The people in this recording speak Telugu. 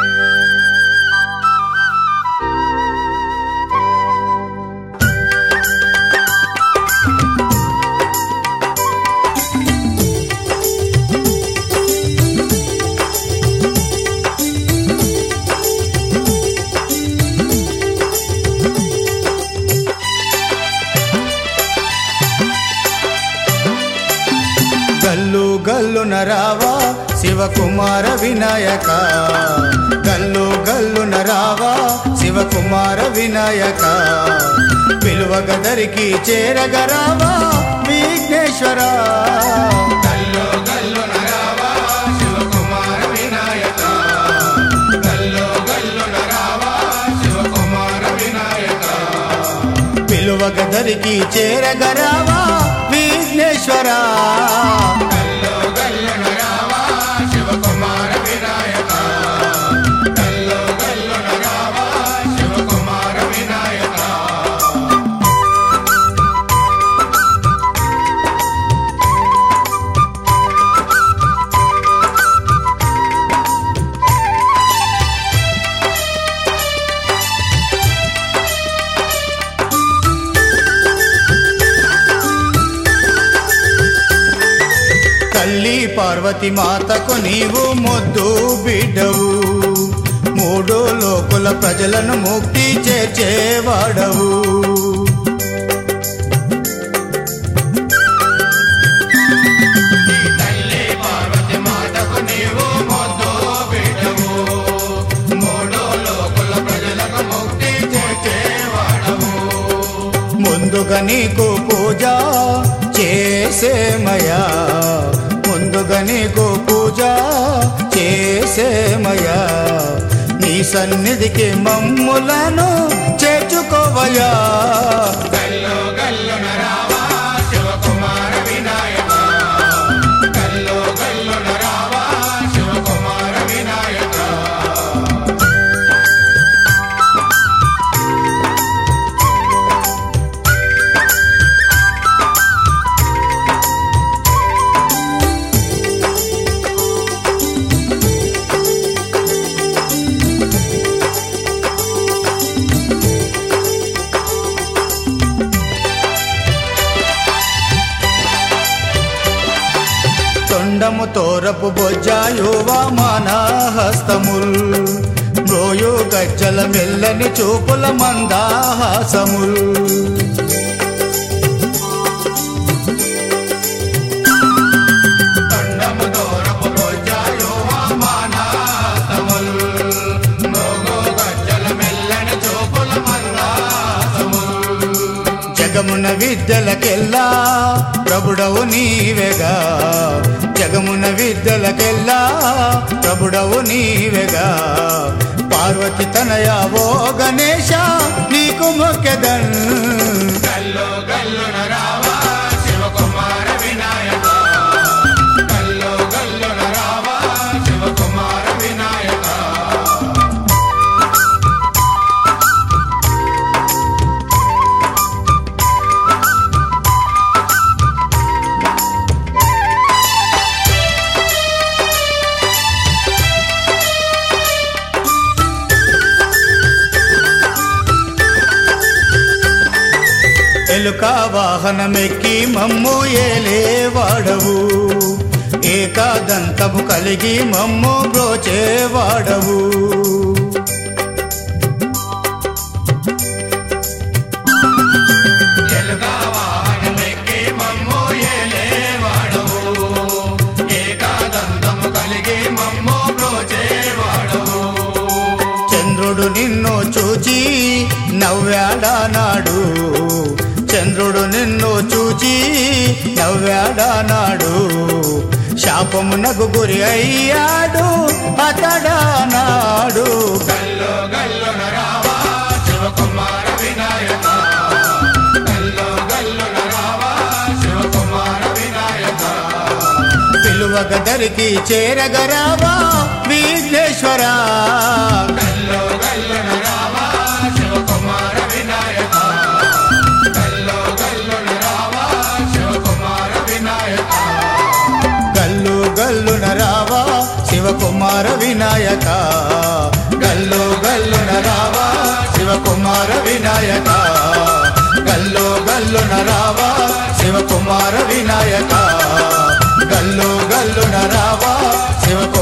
గల్లు గల్లున రావా శివకుమార వినాయక గల్లు గల్లున రావా శివకుమార వినాయక పిలువగదరికి చేరగరావా విఘ్నేశ్వర గల్లు గల్లున రావా శివకుమార వినాయక గల్లు గల్లున రావా శివకుమార వినాయక పిలువగదరికి చేరగరావా విఘ్నేశ్వర తల్లి పార్వతి మాతకు నీవు మొద్దు బిడ్డవు మూడు లోకుల ప్రజలను ముక్తి చేర్చేవాడవు ముందుగా నీకు పూజ చేసేమయా ముందుగా నీకు పూజ చేసేమయా నీ సన్నిధికి మమ్ములను చేర్చుకోవయా తొండము తోరపు బొజ్జాయువా మన హస్తముల్ రోయు గజ్జల మెల్లని చూపుల మందాహాసముల్ జగమున విద్యలకెల్లా ప్రభుడవు నీవెగా జగమున విద్యలకెల్లా ప్రభుడవు నీవెగా పార్వతి తనయ ఓ గణేశ నీకు మొక్కెదన్ ఎలుక వాహనమెక్కి మమ్ము ఏలేవాడవు ఏకాదంతము కలిగి మమ్ము బ్రోచేవాడవు చంద్రుడు నిన్ను చూచి నవ్వాడానాడు చంద్రుడు నిన్ను చూచి నవ్వాడానాడు శాపమునకు గురి అయ్యాడు అతడానాడు పిలువగదరికి చేరగరావా విఘ్నేశ్వరా గల్లు గల్లున రావా శివకుమార వినాయక వినాయక గల్లు గల్లు నరావా శివకుమార వినాయక గల్లు గల్లు నరావా శివకుమార